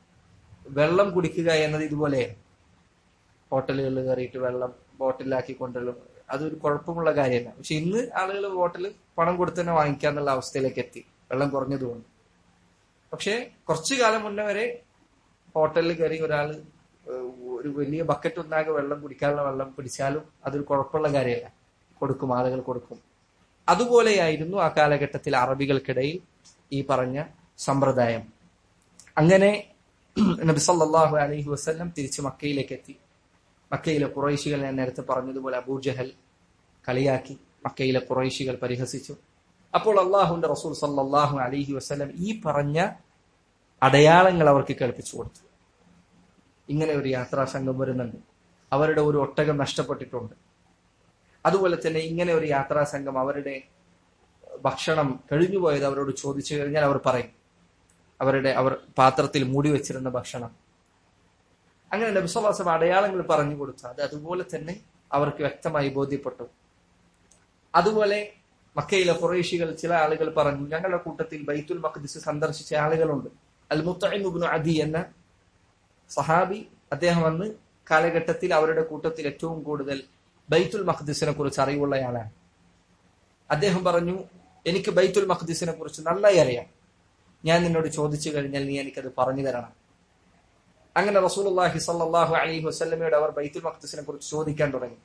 A: വെള്ളം കുടിക്കുക എന്നത് ഇതുപോലെയാണ് ഹോട്ടലുകളിൽ കയറിയിട്ട് വെള്ളം ബോട്ടിലാക്കി കൊണ്ടുവരും അതൊരു കുഴപ്പമുള്ള കാര്യമല്ല പക്ഷെ ഇന്ന് ആളുകൾ ബോട്ടിൽ പണം കൊടുത്ത് തന്നെ വാങ്ങിക്കാന്നുള്ള അവസ്ഥയിലേക്ക് എത്തി വെള്ളം കുറഞ്ഞതുകൊണ്ട് പക്ഷെ കുറച്ചു കാലം മുന്നേ വരെ ഹോട്ടലിൽ കയറി ഒരാൾ ഒരു വലിയ ബക്കറ്റ് ഒന്നാകെ വെള്ളം കുടിക്കാനുള്ള വെള്ളം പിടിച്ചാലും അതൊരു കുഴപ്പമുള്ള കാര്യമല്ല കൊടുക്കും ആളുകൾ കൊടുക്കും അതുപോലെയായിരുന്നു ആ കാലഘട്ടത്തിൽ അറബികൾക്കിടയിൽ ഈ പറഞ്ഞ സമ്പ്രദായം അങ്ങനെ നബി സല്ലല്ലാഹു അലൈഹി വസല്ലം തിരിച്ച് മക്കയിലേക്ക് എത്തി മക്കയിലെ കുറൈശികൾ ഞാൻ നേരത്തെ പറഞ്ഞതുപോലെ അബൂജഹൽ കളിയാക്കി മക്കയിലെ കുറൈശികൾ പരിഹസിച്ചു അപ്പോൾ അള്ളാഹുന്റെ റസൂൽ സല്ലല്ലാഹു അലൈഹി വസല്ലം ഈ പറഞ്ഞ അടയാളങ്ങൾ അവർക്ക് കേൾപ്പിച്ചു കൊടുത്തു ഇങ്ങനെ ഒരു യാത്രാ സംഘം വരുന്നുണ്ട് അവരുടെ ഒരു ഒട്ടകം നഷ്ടപ്പെട്ടിട്ടുണ്ട് അതുപോലെ തന്നെ ഇങ്ങനെ ഒരു യാത്രാ സംഘം അവരുടെ ഭക്ഷണം കഴിഞ്ഞുപോയത് അവരോട് ചോദിച്ചു കഴിഞ്ഞാൽ അവർ പറയും അവരുടെ അവർ പാത്രത്തിൽ മൂടി വെച്ചിരുന്ന ഭക്ഷണം അങ്ങനെ നബിസ്വലാസം അടയാളങ്ങൾ പറഞ്ഞു കൊടുത്തു അത് അതുപോലെ തന്നെ അവർക്ക് വ്യക്തമായി ബോധ്യപ്പെട്ടു അതുപോലെ മക്കയിലെ കുറേശികൾ ചില ആളുകൾ പറഞ്ഞു ഞങ്ങളുടെ കൂട്ടത്തിൽ ബൈത്തുൽ മഖ്ദിസ് സന്ദർശിച്ച ആളുകളുണ്ട് അൽ മുത്തഇബുബ്നു അദി എന്ന സഹാബി അദ്ദേഹം അന്ന് കാലഘട്ടത്തിൽ അവരുടെ കൂട്ടത്തിൽ ഏറ്റവും കൂടുതൽ ബൈത്തുൽ മഖ്ദിസിനെ കുറിച്ച് അറിവുള്ളയാളാണ് അദ്ദേഹം പറഞ്ഞു എനിക്ക് ബൈത്തുൽ മഖ്ദിസിനെ കുറിച്ച് നന്നായി അറിയാം ഞാൻ നിന്നോട് ചോദിച്ചു കഴിഞ്ഞാൽ നീ എനിക്കത് പറഞ്ഞു തരണം അങ്ങനെ റസൂലുള്ളാഹി സല്ലല്ലാഹു അലൈഹി വസല്ലമയോട് അവർ ബൈത്തുൽ മഖ്ദിസിനെ കുറിച്ച് ചോദിക്കാൻ തുടങ്ങി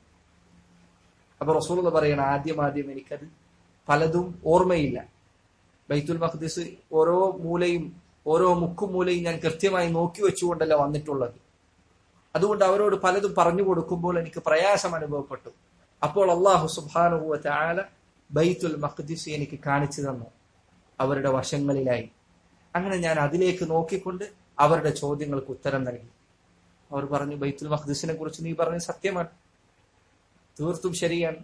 A: അപ്പൊ റസൂലുള്ള പറയണം ആദ്യം ആദ്യം എനിക്കത് പലതും ഓർമ്മയില്ല ബൈത്തുൽ മഖ്ദിസ് ഓരോ മൂലയും ഓരോ മുക്കും മൂലയും ഞാൻ കൃത്യമായി നോക്കി വെച്ചുകൊണ്ടല്ല വന്നിട്ടുള്ളത് അതുകൊണ്ട് അവരോട് പലതും പറഞ്ഞു കൊടുക്കുമ്പോൾ എനിക്ക് പ്രയാസം അനുഭവപ്പെട്ടു അപ്പോൾ അള്ളാഹു സുബാനുഭവ ചാല ബൈത്തുൽ മഖ്ദിസ് എനിക്ക് കാണിച്ചു തന്നു അവരുടെ വശങ്ങളിലായി അങ്ങനെ ഞാൻ അതിലേക്ക് നോക്കിക്കൊണ്ട് അവരുടെ ചോദ്യങ്ങൾക്ക് ഉത്തരം നൽകി അവർ പറഞ്ഞു ബൈത്തുൽ മഖ്ദിസിനെ കുറിച്ച് നീ പറഞ്ഞ സത്യമാണ് തീർത്തും ശരിയാണ്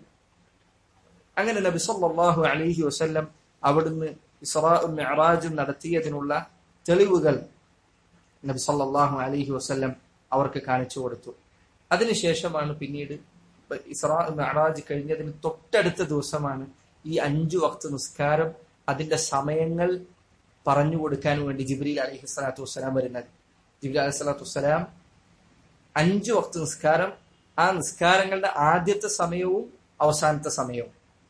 A: അങ്ങനെ നബി സല്ലല്ലാഹു അലൈഹി വസല്ലം അവിടുന്ന് ഇസ്രാഉം മിഅറാജും നടത്തിയതിനുള്ള തെളിവുകൾ നബി സല്ലല്ലാഹു അലൈഹി വസല്ലം അവർക്ക് കാണിച്ചു കൊടുത്തു അതിനുശേഷമാണ് പിന്നീട് ഇസ്രാ മിഅറാജ് കഴിഞ്ഞതിന് തൊട്ടടുത്ത ദിവസമാണ് ഈ അഞ്ചു വക്ത് നിസ്കാരം അതിന്റെ സമയങ്ങൾ പറഞ്ഞു കൊടുക്കാൻ വേണ്ടി ജിബ്രീൽ അലൈഹി സ്വലാത്തു വസ്സലാം വരുന്നത് ജിബ്രീൽ അലൈഹി സ്വലാത്തു വസ്സലാം അഞ്ചു വക്ത് നിസ്കാരം ആ നിസ്കാരങ്ങളുടെ ആദ്യത്തെ സമയവും അവസാനത്തെ സമയവും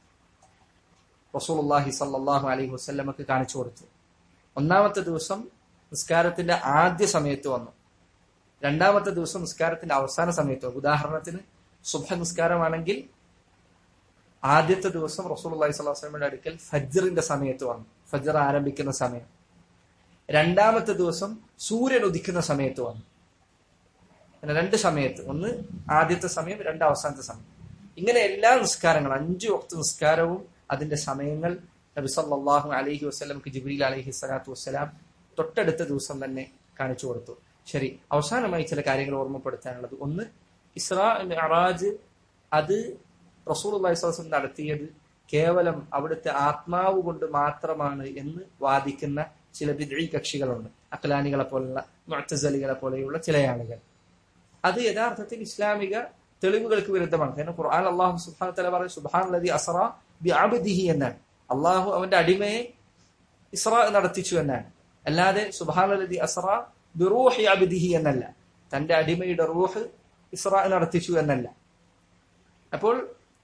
A: റസൂലുള്ളാഹി സല്ലല്ലാഹു അലൈഹി വസല്ലമക്ക് കാണിച്ചു കൊടുത്തു ഒന്നാമത്തെ ദിവസം നിസ്കാരത്തിന്റെ ആദ്യ സമയത്ത് വന്നു രണ്ടാമത്തെ ദിവസം നിസ്കാരത്തിന്റെ അവസാന സമയത്ത് വന്നു ഉദാഹരണത്തിന് സുബഹ നിസ്കാരമാണെങ്കിൽ ആദ്യത്തെ ദിവസം റസൂൽ അള്ളഹി സ്വലാഹു വസ്ലമിയുടെ അടുക്കൽ ഫജ്റിന്റെ സമയത്ത് വന്നു ഫജ്ർ ആരംഭിക്കുന്ന സമയം രണ്ടാമത്തെ ദിവസം സൂര്യൻ ഉദിക്കുന്ന സമയത്ത് വന്നു അങ്ങനെ രണ്ട് സമയത്ത് ഒന്ന് ആദ്യത്തെ സമയം രണ്ട് അവസാനത്തെ സമയം ഇങ്ങനെ എല്ലാ നിസ്കാരങ്ങളും അഞ്ചു വക്ത് നിസ്കാരവും അതിന്റെ സമയങ്ങൾ നബി സല്ലല്ലാഹു അലൈഹി വസ്ലമക്ക് ജിബ്രീൽ അലൈഹി സ്വലാത്തു വസ്സലാം തൊട്ടടുത്ത ദിവസം തന്നെ കാണിച്ചു കൊടുത്തു ശരി അവസാനമായി ചില കാര്യങ്ങൾ ഓർമ്മപ്പെടുത്താനുള്ളത് ഒന്ന് ഇസ്രാ അറാജ് അത് റസൂൽ അള്ളാഹിസ്വലം നടത്തിയത് കേവലം അവിടുത്തെ ആത്മാവ് കൊണ്ട് മാത്രമാണ് എന്ന് വാദിക്കുന്ന ചില ബിദ്ഈ കക്ഷികളുണ്ട് അക്ലാനികളെ പോലുള്ള മുഅ്തസലികളെ പോലെയുള്ള ചില ആളുകൾ അത് യഥാർത്ഥത്തിൽ ഇസ്ലാമിക തെളിവുകൾക്ക് വിരുദ്ധമാണ് കാരണം ഖുർആൻ അള്ളാഹു സുബ്ഹാനഹു വ തആല പറയും സുബ്ഹാനല്ലദി അസ്റ ബിഅബ്ദിഹി എന്നാണ് അള്ളാഹു അവന്റെ അടിമയെ ഇസ്രാ നടത്തിച്ചു എന്നാണ് അല്ലാതെ സുബ്ഹാനല്ലദി അസ്റ ബിറൂഹി അബ്ദിഹി എന്നല്ല തന്റെ അടിമയുടെ റൂഹ് ഇസ്രാ നടത്തിച്ചു എന്നല്ല അപ്പോൾ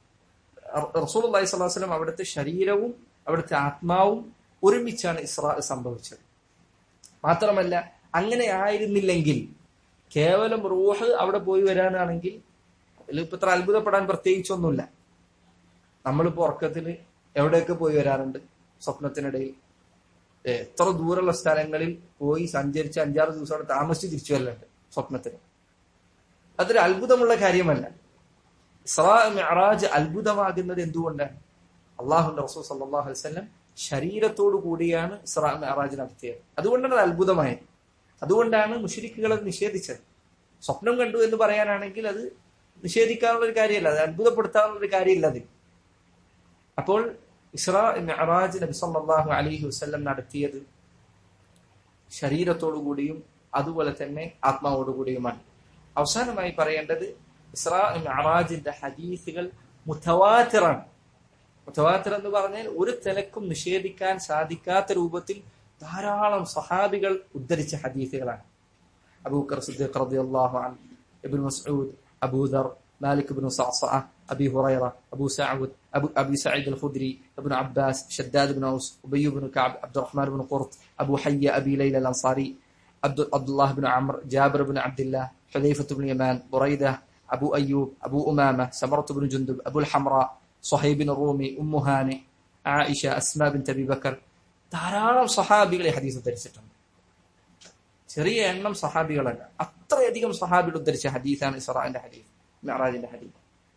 A: റസൂൽ അള്ളഹി സ്വലാഹു വസ്ലം അവിടുത്തെ ശരീരവും അവിടുത്തെ ആത്മാവും ഒരുമിച്ചാണ് ഇസ്രാ സംഭവിച്ചത് മാത്രമല്ല അങ്ങനെ ആയിരുന്നില്ലെങ്കിൽ കേവലം റൂഹ് അവിടെ പോയി വരാനാണെങ്കിൽ അതിൽ ഇപ്പൊ ഇത്ര അത്ഭുതപ്പെടാൻ പ്രത്യേകിച്ചൊന്നുമില്ല നമ്മളിപ്പോ ഉറക്കത്തിൽ എവിടെയൊക്കെ പോയി വരാറുണ്ട് സ്വപ്നത്തിനിടയിൽ എത്ര ദൂരമുള്ള സ്ഥലങ്ങളിൽ പോയി സഞ്ചരിച്ച് അഞ്ചാറ് ദിവസം അവിടെ താമസിച്ച് തിരിച്ചു വരലുണ്ട് സ്വപ്നത്തിന് അതൊരു അത്ഭുതമുള്ള കാര്യമല്ല ഇസ്രാ മെഹറാജ് അത്ഭുതമാകുന്നത് എന്തുകൊണ്ടാണ് അള്ളാഹുന്റെ റസൂൽ സല്ലാഹു അലൈവല്ലം ശരീരത്തോടു കൂടിയാണ് ഇസ്രാ മെഹറാജ് നടത്തിയത് അതുകൊണ്ടാണ് അത് അത്ഭുതമായത് അതുകൊണ്ടാണ് മുഷരിക്കുകൾ അത് നിഷേധിച്ചത് സ്വപ്നം കണ്ടു എന്ന് പറയാനാണെങ്കിൽ അത് നിഷേധിക്കാനുള്ള ഒരു കാര്യമല്ല അത് അത്ഭുതപ്പെടുത്താനുള്ള ഒരു കാര്യമില്ല അത് അപ്പോൾ ഇസ്രാ മെഹറാജ് നബി സല്ലാഹു അലൈഹി വസ്ല്ലം നടത്തിയത് ശരീരത്തോടു കൂടിയും അതുപോലെ തന്നെ ആത്മാവോടുകൂടിയുമാണ് അവസാനമായി പറയേണ്ടത് ഇസ്രാ മെഹറാജിന്റെ ഹദീസുകൾ മുത്തവാത്തിറാണ് മുത്തവാത്തിർ എന്ന് പറഞ്ഞാൽ ഒരു തിലക്കും നിഷേധിക്കാൻ സാധിക്കാത്ത രൂപത്തിൽ ധാരാളം സഹാബികൾ ഉദ്ധരിച്ച ഹദീസുകളാണ് അബൂക്കർ സിദ്ദീഖ് റളിയല്ലാഹു അൻഹു ibn Masood Abudhar Malik ibn Sasa Abi Hurairah Abu Saad Abu Abi Saeed الخدري ابن عباس شداد بن اوس ابي بن كعب عبد الرحمن بن قرط ابو حي ابي ليلى الانصاري عبد عبد الله بن عمرو جابر بن عبد الله حذيفه بن يمان بريده ابو ايوب ابو امامه سمره بن جندب ابو الحمراء صهيب الرومي ام هانئ عائشه اسماء بنت ابي بكر ധാരാളം സഹാബികളെ ഹദീസ് ഉദ്ധരിച്ചിട്ടുണ്ട് ചെറിയ എണ്ണം സഹാബികളല്ല അത്രയധികം സഹാബികൾ ഉദ്ധരിച്ച ഹദീസാണ് ഇസ്രാന്റെ ഹദീസ് മെഹറാജിന്റെ ഹദീസ്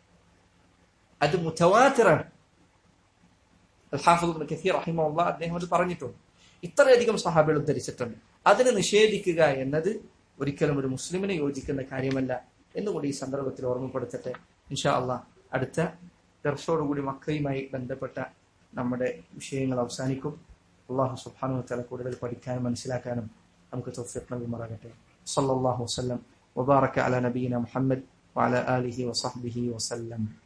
A: അത് മുത്തവാത്തിറാണ് ഹാഫിദ് കസീർ റഹിമുള്ള അദ്ദേഹം അത് പറഞ്ഞിട്ടുണ്ട് ഇത്രയധികം സഹാബികൾ ഉദ്ധരിച്ചിട്ടുണ്ട് അതിനെ നിഷേധിക്കുക എന്നത് ഒരിക്കലും ഒരു മുസ്ലിമിന് യോജിക്കുന്ന കാര്യമല്ല എന്നുകൂടി ഈ സന്ദർഭത്തിൽ ഓർമ്മപ്പെടുത്തട്ടെ ഇൻഷാ അള്ളാഹ് അടുത്ത ദർശോടുകൂടി മക്കയുമായി ബന്ധപ്പെട്ട നമ്മുടെ വിഷയങ്ങൾ അവസാനിക്കും അള്ളാഹു സുബ്ഹാനഹു വതആല കൂടുതൽ പഠിക്കാനും മനസ്സിലാക്കാനും നമുക്ക് തൗഫീഖ് നൽകുമാറാകട്ടെ സല്ലല്ലാഹു വസല്ലം വബാറക അല നബീന മുഹമ്മദ് വഅല ആലിഹി വസഹ്ബിഹി വസല്ലം